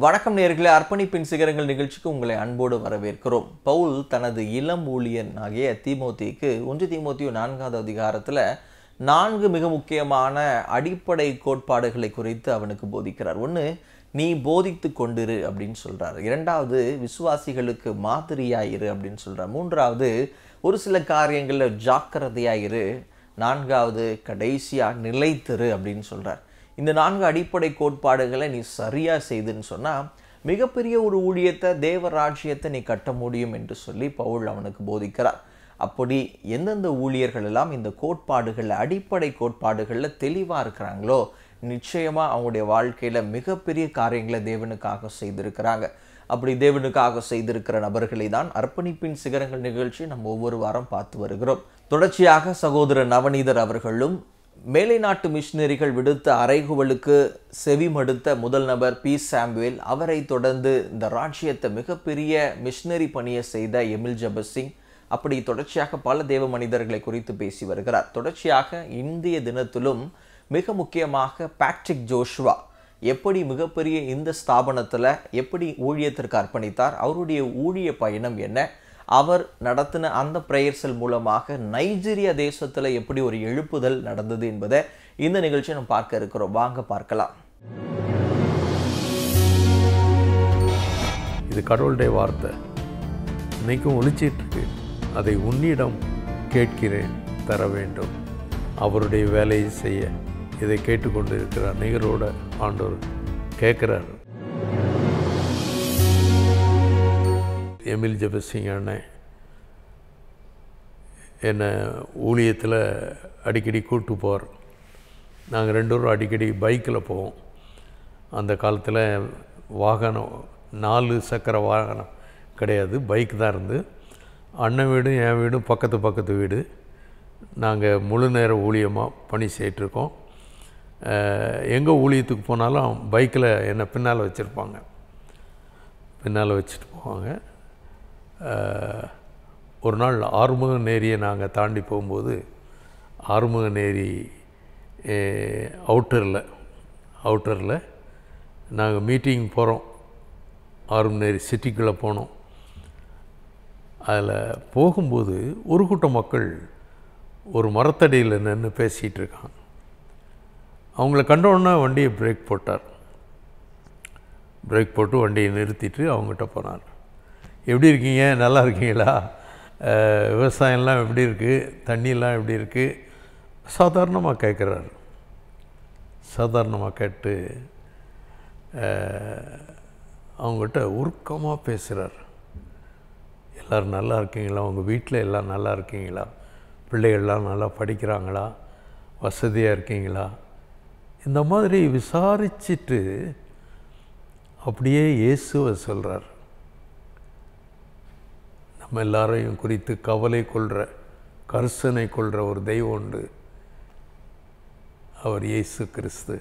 வணக்கம் நேர்களே அர்ப்பணிப்பின் சிகரங்கள் நிகழ்ச்சிக்கு உங்களை அன்போடு வரவேற்கிறோம் பவுல் தனது இளம் ஊழியன் ஆகிய தீமோத்திக்கு ஒன்று தீமோத்தியோ நான்காவது அதிகாரத்தில் நான்கு மிக முக்கியமான அடிப்படை கோட்பாடுகளை குறித்து அவனுக்கு போதிக்கிறார் ஒன்று நீ போதித்து கொண்டிரு அப்படின்னு சொல்றார் இரண்டாவது விசுவாசிகளுக்கு மாதிரியாயிரு அப்படின்னு சொல்றார் மூன்றாவது ஒரு சில காரியங்களில் ஜாக்கிரதையாயிரு நான்காவது கடைசியா நிலைத்திரு அப்படின்னு சொல்றார் இந்த நான்கு அடிப்படை கோட்பாடுகளை நீ சரியா செய்துன்னு சொன்னா மிகப்பெரிய ஒரு ஊழியத்தை தேவ ராஜ்யத்தை நீ கட்ட முடியும் என்று சொல்லி பவுல் அவனுக்கு போதிக்கிறார் அப்படி எந்தெந்த ஊழியர்கள் எல்லாம் இந்த கோட்பாடுகளில் அடிப்படை கோட்பாடுகளில் தெளிவாக இருக்கிறாங்களோ நிச்சயமாக அவங்களுடைய வாழ்க்கையில் மிகப்பெரிய காரியங்களை தேவனுக்காக செய்திருக்கிறாங்க அப்படி தேவனுக்காக செய்திருக்கிற நபர்களை தான் அர்ப்பணிப்பின் சிகரங்கள் நிகழ்ச்சி நம்ம ஒவ்வொரு வாரம் பார்த்து வருகிறோம் தொடர்ச்சியாக சகோதரர் நவநீதர் அவர்களும் மேலை நாட்டு மிஷினரிகள் விடுத்த அறைகுவலுக்கு செவிமடுத்த முதல் நபர் பி சாம்வேல் அவரை தொடர்ந்து இந்த ராஜ்யத்தை மிகப்பெரிய மிஷினரி பணியை செய்த எமில் ஜபர் சிங் அப்படி தொடர்ச்சியாக பல தேவ மனிதர்களை குறித்து பேசி வருகிறார் தொடர்ச்சியாக இந்திய தினத்திலும் மிக முக்கியமாக பேட்ரிக் ஜோஷுவா எப்படி மிகப்பெரிய இந்த ஸ்தாபனத்தில் எப்படி ஊழியத்திற்கு அர்ப்பணித்தார் அவருடைய ஊழிய பயணம் என்ன அவர் நடத்தின அந்த பிரேயர்சல் மூலமாக நைஜீரியா தேசத்தில் எப்படி ஒரு எழுப்புதல் நடந்தது என்பதை இந்த நிகழ்ச்சியை நம்ம பார்க்க இருக்கிறோம் வாங்க பார்க்கலாம் இது கடவுளுடைய வார்த்தை இன்னைக்கும் ஒழிச்சிட்டு இருக்கு அதை உன்னிடம் கேட்கிறேன் தர வேண்டும் அவருடைய வேலையை செய்ய இதை கேட்டுக்கொண்டு இருக்கிற அநேகரோட ஆண்டவர் கேட்குறாரு எமில் ஜபசிங் அண்ணன் என்னை ஊழியத்தில் அடிக்கடி கூட்டு போவார் நாங்கள் ரெண்டு பேரும் அடிக்கடி பைக்கில் போவோம் அந்த காலத்தில் வாகனம் நாலு சக்கர வாகனம் கிடையாது பைக் தான் இருந்து அண்ணன் வீடும் என் வீடும் பக்கத்து பக்கத்து வீடு நாங்கள் முழு நேர ஊழியமாக பணி செய்யிட்ருக்கோம் எங்கே ஊழியத்துக்கு போனாலும் பைக்கில் என்னை பின்னால் வச்சுருப்பாங்க பின்னால் வச்சுட்டு போவாங்க அஹ், ஒரு நாள் ஆறுமுக நேரியை நாங்கள் தாண்டி போகும்போது ஆறுமுக நேரி அவுட்டரில் அவுட்டரில் நாங்கள் மீட்டிங் போகிறோம் ஆறுமுகநேரி சிட்டிக்குள்ளே போனோம் அதில் போகும்போது ஒரு கூட்டம் மக்கள் ஒரு மரத்தடியில் நின்று பேசிகிட்டு இருக்காங்க அவங்கள கண்டோன்னா வண்டியை பிரேக் போட்டார் பிரேக் போட்டு வண்டியை நிறுத்திட்டு அவங்ககிட்ட போனார் எப்படி இருக்கீங்க நல்லா இருக்கீங்களா அஹ், விவசாயம்லாம் எப்படி இருக்குது தண்ணியெல்லாம் எப்படி இருக்குது சாதாரணமாக கேட்குறாரு சாதாரணமாக கேட்டு அஹ், அவங்ககிட்ட உருக்கமாக பேசுகிறார் எல்லோரும் நல்லா இருக்கீங்களா உங்கள் வீட்டில் எல்லாம் நல்லா இருக்கீங்களா பிள்ளைகள்லாம் நல்லா படிக்கிறாங்களா வசதியாக இருக்கீங்களா இந்த மாதிரி விசாரிச்சுட்டு அப்படியே இயேசுவை சொல்கிறார் நம்ம எல்லாரையும் குறித்து கவலை கொள்கிற கரிசனை கொள்கிற ஒரு தெய்வம் உண்டு அவர் இயேசு கிறிஸ்து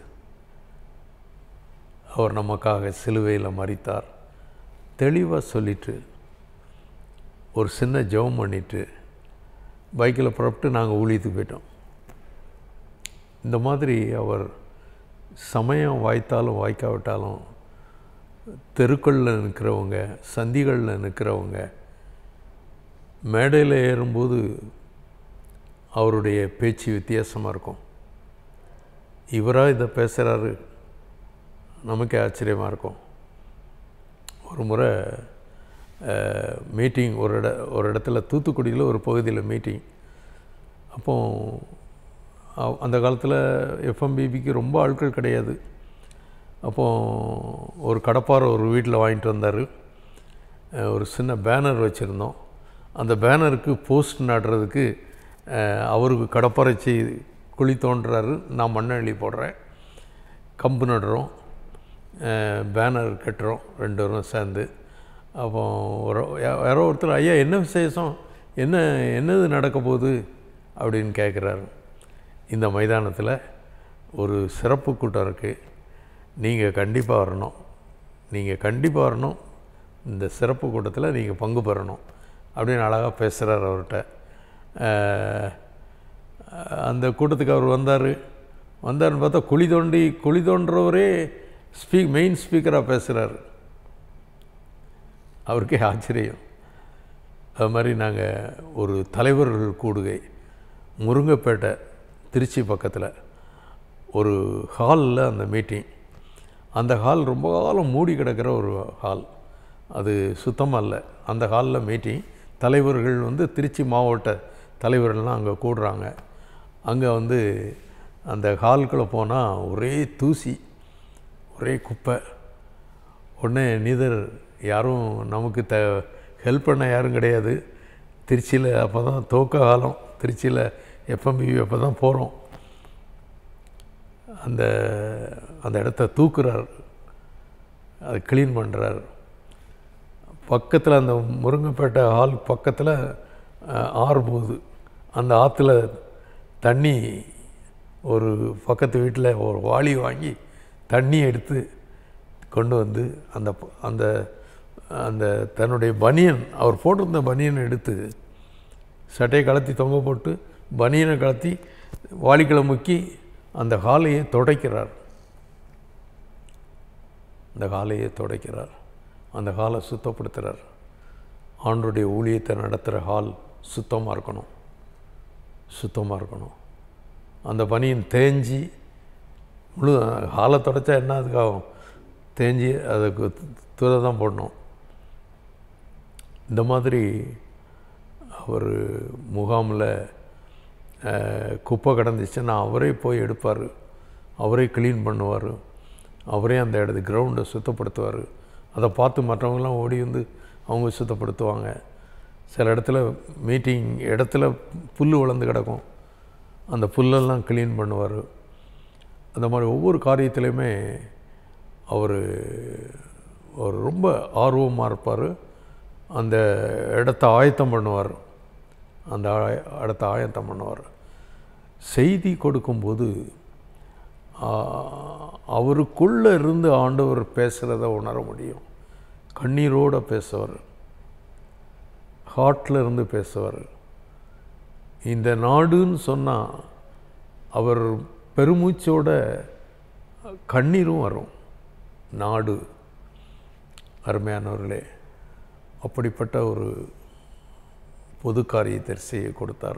அவர் நமக்காக சிலுவையில் மறித்தார் தெளிவாக சொல்லிட்டு ஒரு சின்ன ஜெபம் பண்ணிட்டு பைக்கில் புறப்பட்டு நாங்கள் ஊழியத்துக்கு போயிட்டோம் இந்த மாதிரி அவர் சமயம் வாய்த்தாலும் வாய்க்காவிட்டாலும் தெருக்களில் நிற்கிறவங்க சந்திகளில் நிற்கிறவங்க மேடையில் ஏறும்போது அவருடைய பேச்சு வித்தியாசமாக இருக்கும் இவராக இதை பேசுகிறாரு நமக்கே ஆச்சரியமாக இருக்கும் ஒரு முறை மீட்டிங் ஒரு இட ஒரு இடத்துல தூத்துக்குடியில் ஒரு பகுதியில் மீட்டிங் அப்போ அ- அந்த காலத்தில் எஃப்எம்பிபிக்கு ரொம்ப ஆட்கள் கிடையாது அப்போ ஒரு கடப்பாரை ஒரு வீட்டில் வாங்கிட்டு வந்தார் அஹ், ஒரு சின்ன பேனர் வச்சுருந்தோம் அந்த பேனருக்கு போஸ்ட் நடுறதுக்கு அஹ், அவருக்கு கடப்பாரை செய் குழி தோன்றுறாரு நான் மண்ணள்ளி போடுறேன் கம்பு நடுறோம் பேனர் கட்டுறோம் ரெண்டு பேரும் சேர்ந்து அப்போ ஒரு யா- யாரோ ஒருத்தர் ஐயா என்ன விசேஷம் என்ன என்னது நடக்க போகுது அப்படின்னு கேட்குறாரு இந்த மைதானத்தில் ஒரு சிறப்பு கூட்டம் இருக்குது நீங்கள் கண்டிப்பாக வரணும் நீங்கள் கண்டிப்பாக வரணும் இந்த சிறப்பு கூட்டத்தில் நீங்கள் பங்கு பெறணும் அப்படின்னு அழகாக பேசுகிறார் அவர்கிட்ட அஹ், அந்த கூட்டத்துக்கு அவர் வந்தார் வந்தாருன்னு பார்த்தா குழி தோண்டி குழி தோன்றவரே ஸ்பீக் மெயின் ஸ்பீக்கராக பேசுகிறார் அவருக்கே ஆச்சரியம் அது மாதிரி நாங்கள் ஒரு தலைவர்கள் கூடுகை முருங்கைப்பேட்டை திருச்சி பக்கத்தில் ஒரு ஹாலில் அந்த மீட்டிங் அந்த ஹால் ரொம்ப காலம் மூடி கிடக்கிற ஒரு ஹால் அது சுத்தமாக இல்லை அந்த ஹாலில் மீட்டிங் தலைவர்கள் வந்து திருச்சி மாவட்ட தலைவர்கள்லாம் அங்கே கூடுறாங்க அங்கே வந்து அந்த ஹாலுக்குள்ளே போனால் ஒரே தூசி ஒரே குப்பை உடனே நீதர் யாரும் நமக்கு த ஹெல்ப் பண்ண யாரும் கிடையாது திருச்சியில் அப்போ தான் துவக்க காலம் திருச்சியில் எஃப்எம்பிவி அப்போ தான் போகிறோம் அந்த அந்த இடத்த தூக்குறார் அது க்ளீன் பண்ணுறார் பக்கத்தில் அந்த முருங்கைப்பேட்டை ஹால் பக்கத்தில் அஹ், ஆறு போகுது அந்த ஆற்றுல தண்ணி ஒரு பக்கத்து வீட்டில் ஒரு வாளி வாங்கி தண்ணி எடுத்து கொண்டு வந்து அந்த ப- அந்த அந்த தன்னுடைய பனியன் அவர் போட்டிருந்த பனியனை எடுத்து சட்டையை கலத்தி தொங்க போட்டு பனியனை கலத்தி வாளிக்குள்ள முக்கி அந்த ஹாலையே துடைக்கிறார் அந்த ஹாலையே துடைக்கிறார் அந்த ஹாலை சுத்தப்படுத்துகிறார் ஆண்டுடைய ஊழியத்தை நடத்துகிற ஹால் சுத்தமாக இருக்கணும் சுத்தமாக இருக்கணும் அந்த பனியன் தேஞ்சி முழு ஹாலை தொடச்சா என்ன அதுக்காகும் தேஞ்சி அதுக்கு துரை தான் போடணும் இந்த மாதிரி அவர் முகாமில் குப்பை கிடந்துச்சுன்னா அவரே போய் எடுப்பார் அவரே க்ளீன் பண்ணுவார் அவரே அந்த இடத்து கிரவுண்டை சுத்தப்படுத்துவார் அதை பார்த்து மற்றவங்களாம் ஓடி வந்து அவங்க சுத்தப்படுத்துவாங்க சில இடத்துல மீட்டிங் இடத்துல புல் வளர்ந்து கிடக்கும் அந்த புல்லெல்லாம் க்ளீன் பண்ணுவார் அந்த மாதிரி ஒவ்வொரு காரியத்திலையுமே அவர் அவர் ரொம்ப ஆர்வமாக இருப்பார் அந்த இடத்த ஆயத்தம் பண்ணுவார் அந்த ஆய- இடத்த ஆயத்தம் பண்ணுவார் செய்தி கொடுக்கும்போது ஆ, அவருக்குள்ளே இருந்து ஆண்டவர் பேசுகிறத உணர முடியும் கண்ணீரோடு பேசுவார் ஹார்ட்டில் இருந்து பேசுவார் இந்த நாடுன்னு சொன்னால் அவர் பெருமூச்சோட கண்ணீரும் வரும் நாடு அருமையானவர்களே அப்படிப்பட்ட ஒரு பொது காரியத்தை செய்ய கொடுத்தார்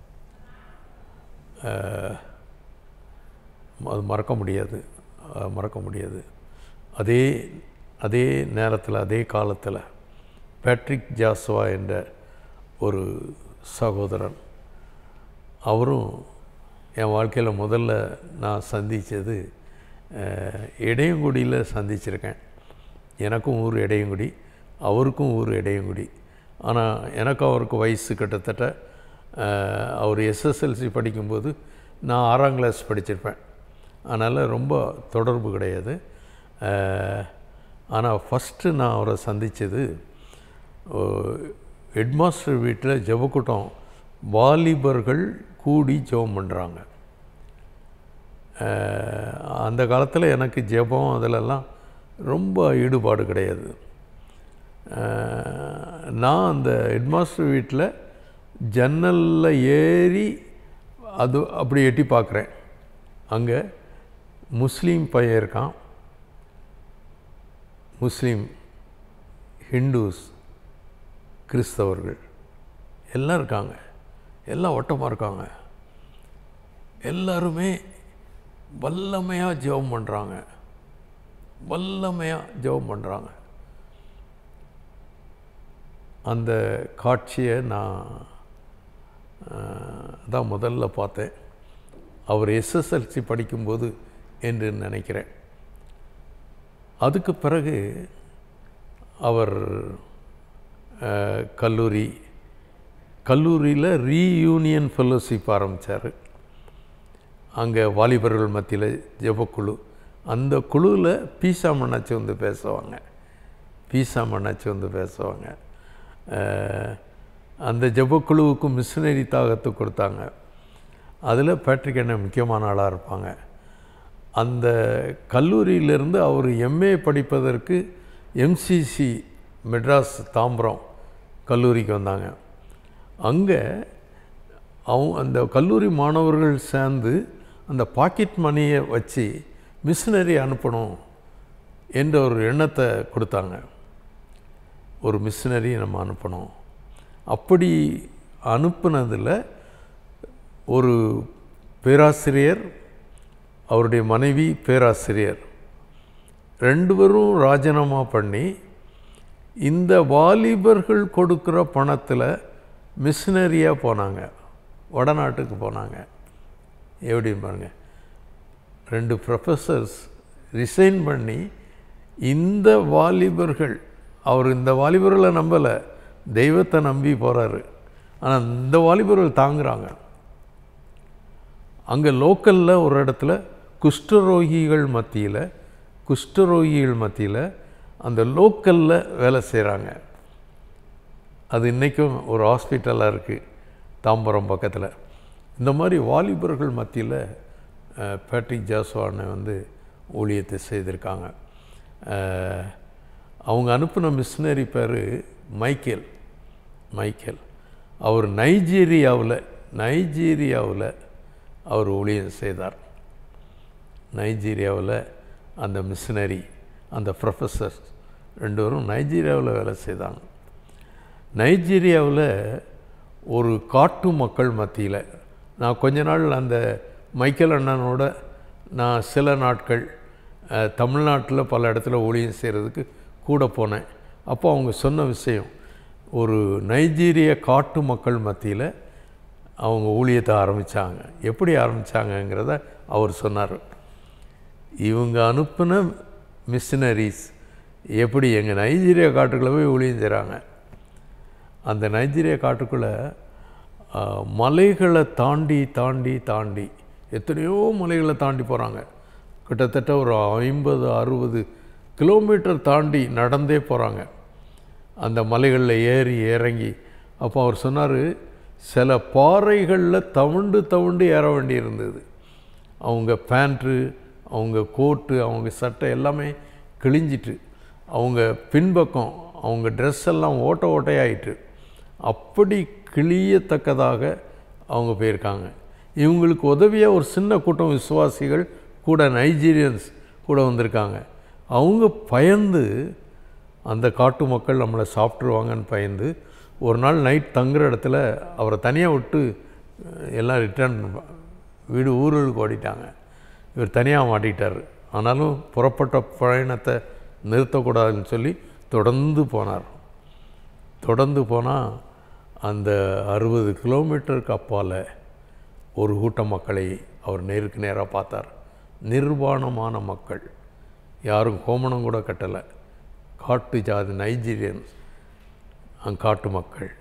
அஹ், அது மறக்க முடியாது அஹ், மறக்க முடியாது அதே அதே நேரத்தில் அதே காலத்தில் பேட்ரிக் ஜாஸ்வா என்ற ஒரு சகோதரன் அவரும் என் வாழ்க்கையில் முதல்ல நான் சந்தித்தது இடையங்குடியில் சந்திச்சிருக்கேன் எனக்கும் ஊர் இடையங்குடி அவருக்கும் ஊர் இடையங்குடி ஆனால் எனக்கு அவருக்கு வயசு கிட்டத்தட்ட அஹ், அவர் எஸ்எஸ்எல்சி படிக்கும்போது நான் ஆறாம் கிளாஸ் படிச்சிருப்பேன் அதனால் ரொம்ப தொடர்பு கிடையாது ஆனால் ஃபஸ்ட்டு நான் அவரை சந்தித்தது ஹெட்மாஸ்டர் வீட்டில் ஜெபக்கூட்டம் வாலிபர்கள் கூடி ஜெபம் பண்ணுறாங்க அந்த காலத்தில் எனக்கு ஜெபம் அதிலெல்லாம் ரொம்ப ஈடுபாடு கிடையாது அஹ், நான் அந்த ஹெட்மாஸ்டர் வீட்டில் ஜன்னலில் ஏறி அது அப்படி எட்டி பார்க்குறேன் அங்கே முஸ்லீம் பையன் இருக்கான் முஸ்லீம் ஹிந்துஸ் கிறிஸ்தவர்கள் எல்லாம் இருக்காங்க எல்லாம் வட்டமாக இருக்காங்க எல்லாருமே வல்லமையாக ஜெபம் பண்ணுறாங்க வல்லமையாக ஜெபம் பண்ணுறாங்க அந்த காட்சியை நான் அஹ், தான் முதல்ல பார்த்தேன் அவர் எஸ்எஸ்எல்சி படிக்கும்போது என்று நினைக்கிறேன் அதுக்கு பிறகு அவர் அஹ், கல்லூரி கல்லூரியில் ரீயூனியன் ஃபெல்லோஷிப் ஆரம்பித்தார் அங்கே வாலிபர்கள் மத்தியில் ஜெபக்குழு அந்த குழுவில் பீசா மண்ணாச்சி வந்து பேசுவாங்க பீசா மண்ணாச்சி வந்து பேசுவாங்க அஹ், அந்த ஜெபக்குழுவுக்கு மிஷினரி தாகத்து கொடுத்தாங்க அதில் பேட்ரிக் அண்ணன் முக்கியமான ஆளாக இருப்பாங்க அந்த கல்லூரியிலிருந்து அவர் எம்ஏ படிப்பதற்கு எம்சிசி மெட்ராஸ் தாம்பரம் கல்லூரிக்கு வந்தாங்க அங்கே அவங்க அந்த கல்லூரி மாணவர்கள் சேர்ந்து அந்த பாக்கெட் மணியை வச்சு மிஷினரி அனுப்பணும் என்ற ஒரு எண்ணத்தை கொடுத்தாங்க ஒரு மிஷினரி நம்ம அனுப்பணும் அப்படி அனுப்புனதில் ஒரு பேராசிரியர் அவருடைய மனைவி பேராசிரியர் ரெண்டு பேரும் ராஜினாமா பண்ணி இந்த வாலிபர்கள் கொடுக்குற பணத்தில் மிஷினரியாக போனாங்க வடநாட்டுக்கு போனாங்க எப்படின்னு பாருங்க ரெண்டு ப்ரொஃபஸர்ஸ் ரிசைன் பண்ணி இந்த வாலிபர்கள் அவர் இந்த வாலிபர்களை நம்பலை தெய்வத்தை நம்பி போகிறாரு ஆனால் இந்த வாலிபர்கள் தாங்குறாங்க அங்கே லோக்கலில் ஒரு இடத்துல குஷ்டரோகிகள் மத்தியில் குஷ்டரோகிகள் மத்தியில் அந்த லோக்கலில் வேலை செய்கிறாங்க அது இன்றைக்கும் ஒரு ஹாஸ்பிட்டலாக இருக்குது தாம்பரம் பக்கத்தில் இந்த மாதிரி வாலிபர்கள் மத்தியில் அஹ், பேட்ரிக் ஜாஸ்வானை வந்து ஊழியத்தை செய்திருக்காங்க அஹ், அவங்க அனுப்பின மிஷினரி பேர் மைக்கேல் மைக்கேல் அவர் நைஜீரியாவில் நைஜீரியாவில் அவர் ஊழியம் செய்தார் நைஜீரியாவில் அந்த மிஷினரி அந்த ப்ரொஃபஸர் ரெண்டு பேரும் நைஜீரியாவில் வேலை செய்தாங்க நைஜீரியாவில் ஒரு காட்டு மக்கள் மத்தியில் நான் கொஞ்ச நாள் அந்த மைக்கேல் அண்ணனோட நான் சில நாட்கள் அஹ், தமிழ்நாட்டில் பல இடத்துல ஊழியம் செய்கிறதுக்கு கூட போனேன் அப்போ அவங்க சொன்ன விஷயம் ஒரு நைஜீரிய காட்டு மக்கள் மத்தியில் அவங்க ஊழியத்தை ஆரம்பித்தாங்க எப்படி ஆரம்பித்தாங்கங்கிறத அவர் சொன்னார் இவங்க அனுப்பின மிஷினரிஸ் எப்படி எங்கள் நைஜீரியா காட்டுக்குள்ளே போய் ஊழியம் செய்கிறாங்க அந்த நைஜீரியா காட்டுக்குள்ளே ஆ, மலைகளை தாண்டி தாண்டி தாண்டி எத்தனையோ மலைகளை தாண்டி போகிறாங்க கிட்டத்தட்ட ஒரு ஐம்பது அறுபது கிலோமீட்டர் தாண்டி நடந்தே போகிறாங்க அந்த மலைகளில் ஏறி இறங்கி அப்போ அவர் சொன்னார் சில பாறைகளில் தவிண்டு தவிண்டு ஏற வேண்டியிருந்தது அவங்க பேண்ட்டு அவங்க கோட்டு அவங்க சட்டை எல்லாமே கிழிஞ்சிட்டு அவங்க பின்பக்கம் அவங்க ட்ரெஸ் எல்லாம் ஓட்ட ஓட்டையாயிட்டு அப்படி கிழியத்தக்கதாக அவங்க போயிருக்காங்க இவங்களுக்கு உதவியாக ஒரு சின்ன கூட்டம் விசுவாசிகள் கூட நைஜீரியன்ஸ் கூட வந்திருக்காங்க அவங்க பயந்து அந்த காட்டு மக்கள் நம்மளை சாப்பிட்ருவாங்கன்னு பயந்து ஒரு நாள் நைட் தங்குற இடத்துல அவரை தனியாக விட்டு அஹ், எல்லாம் ரிட்டர்ன் வீடு ஊருக்கு ஓடிட்டாங்க இவர் தனியாக மாட்டிக்கிட்டார் ஆனாலும் புறப்பட்ட பயணத்தை நிறுத்தக்கூடாதுன்னு சொல்லி தொடர்ந்து போனார் தொடர்ந்து போனால் அந்த அறுபது கிலோமீட்டருக்கு அப்பால் ஒரு கூட்ட மக்களை அவர் நேருக்கு நேராக பார்த்தார் நிர்வாணமான மக்கள் யாரும் கோமணம் கூட கட்டலை காட்டு ஜாதி நைஜீரியன்ஸ் அங்க காட்டு மக்கள்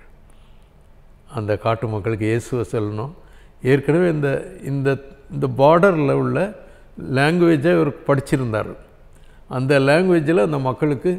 அந்த காட்டு மக்களுக்கு இயேசுவை சொல்லணும் ஏற்கனவே இந்த இந்த இந்த பார்டரில் உள்ள லாங்குவேஜை இவர் படிச்சிருந்தார் அந்த லாங்குவேஜில் அந்த மக்களுக்கு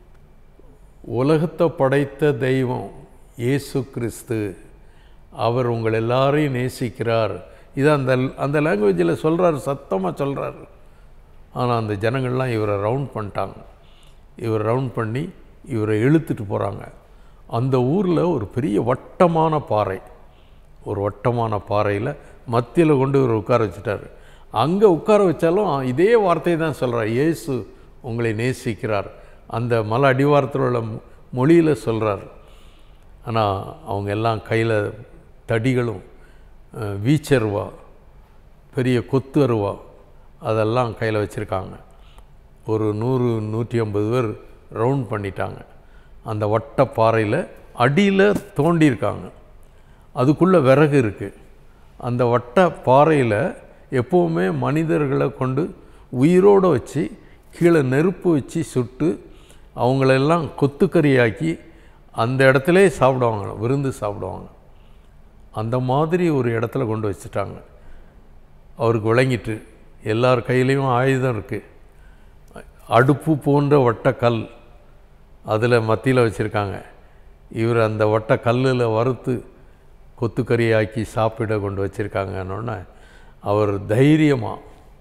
உலகத்தை படைத்த தெய்வம் இயேசு கிறிஸ்து அவர் உங்கள் எல்லாரையும் நேசிக்கிறார் இது அந்த அந்த லாங்குவேஜில் சொல்கிறார் சத்தமாக சொல்கிறார் ஆனால் அந்த ஜனங்கள்லாம் இவரை ரவுண்ட் பண்ணிட்டாங்க இவரை ரவுண்ட் பண்ணி இவரை இழுத்துட்டு போகிறாங்க அந்த ஊரில் ஒரு பெரிய வட்டமான பாறை ஒரு வட்டமான பாறையில் மத்தியில் கொண்டு இவர் உட்கார வச்சுட்டார் அங்கே உட்கார வச்சாலும் இதே வார்த்தையை தான் சொல்கிறார் இயேசு உங்களை நேசிக்கிறார் அந்த மலை அடிவாரத்தில் உள்ள மொழியில் சொல்கிறார் ஆனால் அவங்க எல்லாம் கையில் தடிகளும் அஹ், வீச்சருவா பெரிய கொத்து அருவா அதெல்லாம் கையில் வச்சுருக்காங்க ஒரு நூறு நூற்றி ஐம்பது பேர் ரவுண்ட் பண்ணிட்டாங்க அந்த வட்ட பாறையில் அடியில் தோண்டியிருக்காங்க அதுக்குள்ளே விறகு இருக்குது அந்த வட்ட பாறையில் எப்போவுமே மனிதர்களை கொண்டு உயிரோடு வச்சு கீழே நெருப்பு வச்சு சுட்டு அவங்களெல்லாம் கொத்துக்கறியாக்கி அந்த இடத்துல சாப்பிடுவாங்க விருந்து சாப்பிடுவாங்க அந்த மாதிரி ஒரு இடத்துல கொண்டு வச்சுட்டாங்க அவருக்கு விளங்கிட்டு எல்லார் கையிலையும் ஆயுதம் இருக்குது அடுப்பு போன்ற வட்ட கல் அதில் மத்தியில் வச்சுருக்காங்க இவர் அந்த வட்ட கல்லில் வறுத்து கொத்துக்கறியாக்கி சாப்பிட கொண்டு வச்சுருக்காங்கன்னொன்னே அவர் தைரியமாக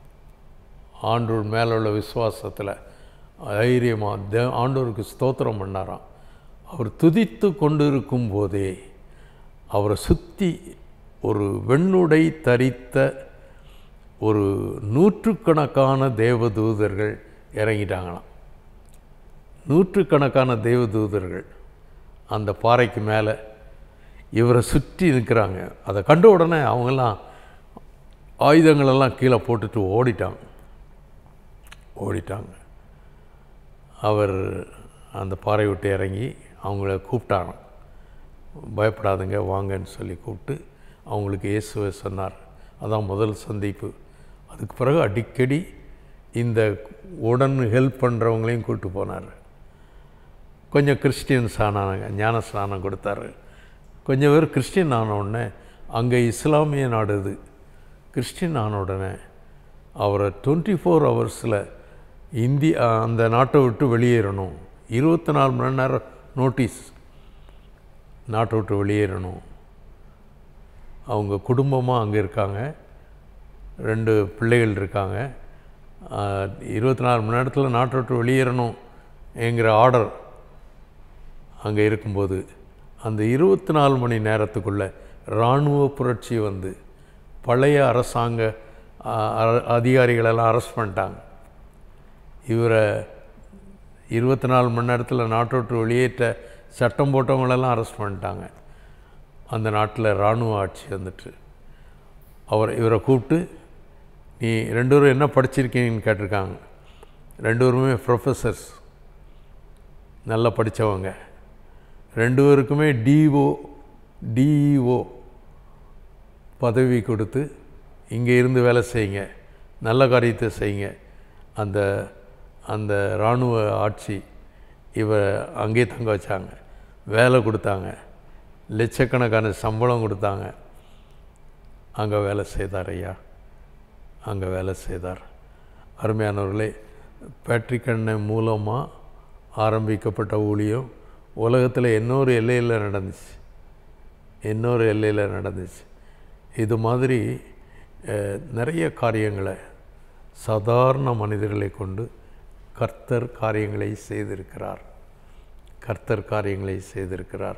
ஆண்டோர் மேலே உள்ள விசுவாசத்தில் தைரியமாக தே ஆண்டோருக்கு ஸ்தோத்திரம் பண்ணாராம் அவர் துதித்து கொண்டிருக்கும் போதே அவரை சுற்றி ஒரு வெண்ணுடை தரித்த ஒரு நூற்றுக்கணக்கான தேவதூதர்கள் இறங்கிட்டாங்களாம் நூற்றுக்கணக்கான தேவதூதர்கள் அந்த பாறைக்கு மேலே இவரை சுற்றி நிற்கிறாங்க அதை கண்ட உடனே அவங்கெல்லாம் ஆயுதங்களெல்லாம் கீழே போட்டுட்டு ஓடிட்டாங்க ஓடிட்டாங்க அவர் அந்த பாறை விட்டு இறங்கி அவங்கள கூப்பிட்டாராம் பயப்படாதுங்க வாங்கன்னு சொல்லி கூப்பிட்டு அவங்களுக்கு இயேசுவை சொன்னார் அதான் முதல் சந்திப்பு அதுக்கு பிறகு அடிக்கடி இந்த உடன் ஹெல்ப் பண்ணுறவங்களையும் கூப்பிட்டு போனார் கொஞ்சம் கிறிஸ்டியன்ஸ் ஆனாங்க ஞான ஸ்நானம் கொடுத்தாரு கொஞ்சம் பேர் கிறிஸ்டின் ஆன உடனே அங்கே இஸ்லாமிய நாடு இது கிறிஸ்டின் ஆன உடனே அவரை டுவெண்ட்டி ஃபோர் ஹவர்ஸில் இந்தியா அந்த நாட்டை விட்டு வெளியேறணும் இருபத்தி நாலு மணி நேரம் நோட்டீஸ் நாட்டை விட்டு வெளியேறணும் அவங்க குடும்பமாக அங்கே இருக்காங்க ரெண்டு பிள்ளைகள் இருக்காங்க இருபத்தி நாலு மணி நேரத்தில் நாட்டை விட்டு வெளியேறணும் என்கிற ஆர்டர் அங்கே இருக்கும்போது அந்த இருபத்தி நாலு மணி நேரத்துக்குள்ளே இராணுவ புரட்சி வந்து பழைய அரசாங்க அ- அ- அதிகாரிகளெல்லாம் அரெஸ்ட் பண்ணிட்டாங்க இவரை இருபத்தி நாலு மணி நேரத்தில் நாட்டை விட்டு வெளியேற்ற சட்டம் போட்டவங்களெல்லாம் அரெஸ்ட் பண்ணிட்டாங்க அந்த நாட்டில் இராணுவ ஆட்சி வந்துட்டு அவர் இவரை கூப்பிட்டு நீ ரெண்டு பேரும் என்ன படிச்சிருக்கீங்கன்னு கேட்டிருக்காங்க ரெண்டு பேருமே ப்ரொஃபஸர்ஸ் நல்லா படித்தவங்க ரெண்டு பேருக்குமே டிஓ டிஇஓ பதவி கொடுத்து இங்கே இருந்து வேலை செய்யுங்க நல்ல காரியத்தை செய்யுங்க அந்த அந்த இராணுவ ஆட்சி இவ அங்கேயே தங்க வச்சாங்க வேலை கொடுத்தாங்க லட்சக்கணக்கான சம்பளம் கொடுத்தாங்க அங்கே வேலை செய்தார் ஐயா அங்கே வேலை செய்தார் அருமையானவர்களே பேட்ரிக் அண்ணன் மூலமாக ஆரம்பிக்கப்பட்ட ஊழியம் உலகத்தில் இன்னொரு எல்லையில் நடந்துச்சு இன்னொரு எல்லையில் நடந்துச்சு இது மாதிரி அஹ், நிறைய காரியங்களை சாதாரண மனிதர்களை கொண்டு கர்த்தர் காரியங்களை செய்திருக்கிறார் கர்த்தர் காரியங்களை செய்திருக்கிறார்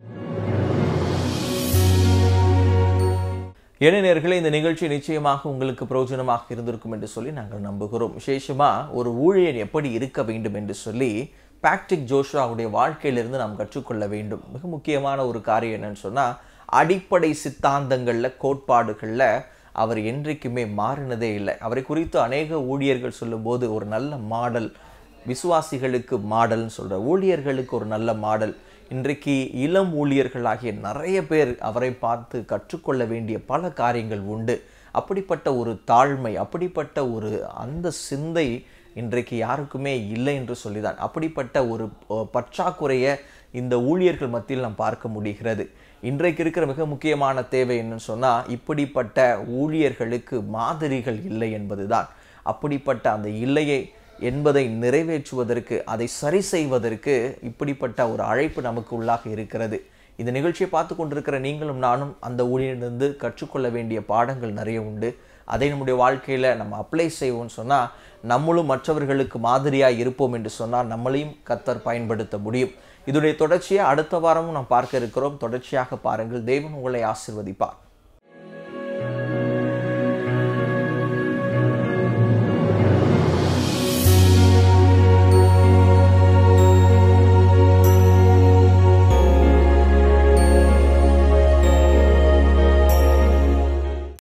இளைஞர்களே இந்த நிகழ்ச்சி நிச்சயமாக உங்களுக்கு பிரயோஜனமாக இருந்திருக்கும் என்று சொல்லி நாங்கள் நம்புகிறோம் விசேஷமா ஒரு ஊழியன் எப்படி இருக்க வேண்டும் என்று சொல்லி பேக்டிக் ஜோஷுவாவுடைய வாழ்க்கையிலிருந்து நாம் கற்றுக்கொள்ள வேண்டும் மிக முக்கியமான ஒரு காரியம் என்னன்னு சொன்னா அடிப்படை சித்தாந்தங்கள்ல கோட்பாடுகள்ல அவர் என்றைக்குமே மாறினதே இல்லை அவரை குறித்து அநேக ஊழியர்கள் சொல்லும்போது ஒரு நல்ல மாடல் விசுவாசிகளுக்கு மாடல்னு சொல்ற ஊழியர்களுக்கு ஒரு நல்ல மாடல் இன்றைக்கு இளம் ஊழியர்களாகிய நிறைய பேர் அவரை பார்த்து கற்றுக்கொள்ள வேண்டிய பல காரியங்கள் உண்டு அப்படிப்பட்ட ஒரு தாழ்மை அப்படிப்பட்ட ஒரு அந்த சிந்தை இன்றைக்கு யாருக்குமே இல்லை என்று சொல்லிதான் அப்படிப்பட்ட ஒரு அஹ், பற்றாக்குறையை இந்த ஊழியர்கள் மத்தியில் நாம் பார்க்க முடிகிறது இன்றைக்கு இருக்கிற மிக முக்கியமான தேவை என்னன்னு சொன்னா இப்படிப்பட்ட ஊழியர்களுக்கு மாதிரிகள் இல்லை என்பதுதான் அப்படிப்பட்ட அந்த இல்லையை என்பதை நிறைவேற்றுவதற்கு அதை சரி செய்வதற்கு இப்படிப்பட்ட ஒரு அழைப்பு நமக்கு உள்ளாக இருக்கிறது இந்த நிகழ்ச்சியை பார்த்து கொண்டிருக்கிற நீங்களும் நானும் அந்த ஊழியரிலிருந்து கற்றுக்கொள்ள வேண்டிய பாடங்கள் நிறைய உண்டு அதை நம்முடைய வாழ்க்கையில் நம்ம அப்ளை செய்வோம்னு சொன்னால் நம்மளும் மற்றவர்களுக்கு மாதிரியாக இருப்போம் என்று சொன்னால் நம்மளையும் கத்தர் பயன்படுத்த முடியும் இதோடைய தொடர்ச்சியை அடுத்த வாரமும் நாம் பார்க்க இருக்கிறோம் தொடர்ச்சியாக பாருங்கள் தேவன் உங்களை ஆசிர்வதிப்பார்